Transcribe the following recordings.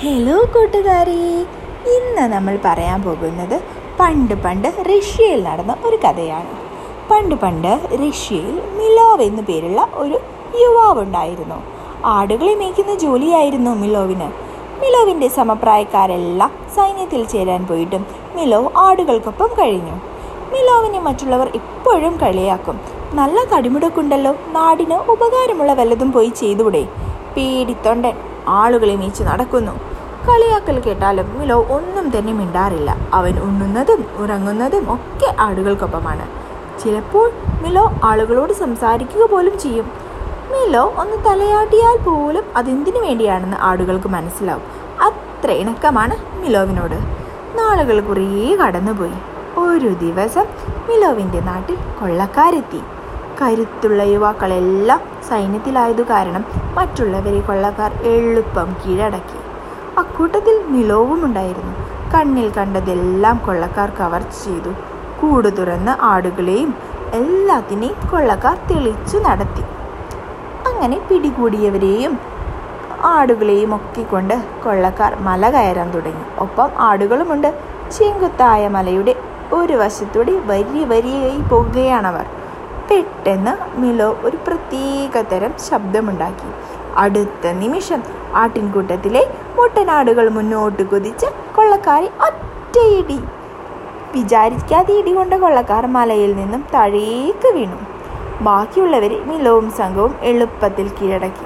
hello കൂട്ടുകാരെ ഇന്ന് നമ്മൾ പറയാൻ പോകുന്നത് പണ്ട് പണ്ട് റഷ്യയിൽ നടന്ന ഒരു കഥയാണ് പണ്ട് പണ്ട് റഷ്യയിൽ മിലോവ് എന്നു പേരുള്ള ഒരു യുവാവുണ്ടായിരുന്നു ആടുകളെ മേയ്ക്കുന്ന ജോലിയായിരുന്നു മിലോവിന് മിലോവിൻ്റെ സമപ്രായക്കാരെല്ലാം സൈന്യത്തിൽ ചേരാൻ പോയിട്ടും മിലോവ് ആടുകൾക്കൊപ്പം കഴിഞ്ഞു മിലോവിനെ മറ്റുള്ളവർ ഇപ്പോഴും കളിയാക്കും നല്ല തടിമുടക്കുണ്ടല്ലോ നാടിന് ഉപകാരമുള്ള വല്ലതും പോയി ചെയ്തൂടെ പേടിത്തൊണ്ടൻ ആളുകളെ മീച്ച് നടക്കുന്നു കളിയാക്കൽ കേട്ടാലും മിലോ ഒന്നും തന്നെ മിണ്ടാറില്ല അവൻ ഉണ്ണുന്നതും ഉറങ്ങുന്നതും ഒക്കെ ആടുകൾക്കൊപ്പമാണ് ചിലപ്പോൾ മിലോ ആളുകളോട് സംസാരിക്കുക പോലും ചെയ്യും മിലോ ഒന്ന് തലയാട്ടിയാൽ പോലും അതെന്തിനു വേണ്ടിയാണെന്ന് ആടുകൾക്ക് മനസ്സിലാവും അത്ര ഇണക്കമാണ് മിലോവിനോട് നാളുകൾ കുറേ കടന്നുപോയി ഒരു ദിവസം മിലോവിൻ്റെ നാട്ടിൽ കൊള്ളക്കാരെത്തി കരുത്തുള്ള യുവാക്കളെല്ലാം സൈന്യത്തിലായതു കാരണം മറ്റുള്ളവരെ കൊള്ളക്കാർ എളുപ്പം കീഴടക്കി അക്കൂട്ടത്തിൽ മിലോവും ഉണ്ടായിരുന്നു കണ്ണിൽ കണ്ടതെല്ലാം കൊള്ളക്കാർ കവർച്ച ചെയ്തു കൂട് തുറന്ന് ആടുകളെയും എല്ലാത്തിനെയും കൊള്ളക്കാർ തെളിച്ചു നടത്തി അങ്ങനെ പിടികൂടിയവരെയും ആടുകളെയും ഒക്കെ കൊണ്ട് കൊള്ളക്കാർ മല കയറാൻ തുടങ്ങി ഒപ്പം ആടുകളുമുണ്ട് ചെങ്കുത്തായ മലയുടെ ഒരു വശത്തൂടെ വരി വരിയായി പോകുകയാണവർ പെട്ടെന്ന് മിലോ ഒരു പ്രത്യേക തരം ശബ്ദമുണ്ടാക്കി അടുത്ത നിമിഷം ആട്ടിൻകൂട്ടത്തിലെ മുട്ടനാടുകൾ മുന്നോട്ട് കുതിച്ച് കൊള്ളക്കാരെ ഒറ്റയിടി വിചാരിക്കാതെ ഇടികൊണ്ട കൊള്ളക്കാർ മലയിൽ നിന്നും താഴേക്ക് വീണു ബാക്കിയുള്ളവരെ മിലവും സംഘവും എളുപ്പത്തിൽ കീഴടക്കി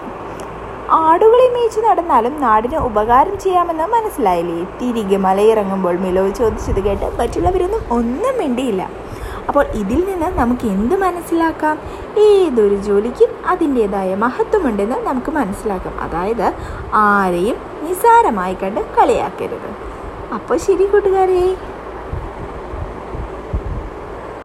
ആടുകളെ മേച്ചു നടന്നാലും നാടിന് ഉപകാരം ചെയ്യാമെന്ന് മനസ്സിലായില്ലേ തിരികെ മലയിറങ്ങുമ്പോൾ മിലവ് ചോദിച്ചത് കേട്ട് മറ്റുള്ളവരൊന്നും ഒന്നും മിണ്ടിയില്ല അപ്പോൾ ഇതിൽ നിന്ന് നമുക്ക് എന്ത് മനസ്സിലാക്കാം ഏതൊരു ജോലിക്കും അതിൻ്റെതായ മഹത്വമുണ്ടെന്ന് നമുക്ക് മനസ്സിലാക്കാം അതായത് ആരെയും നിസാരമായി കണ്ട് കളിയാക്കരുത് അപ്പോൾ ശരി കൂട്ടുകാരേ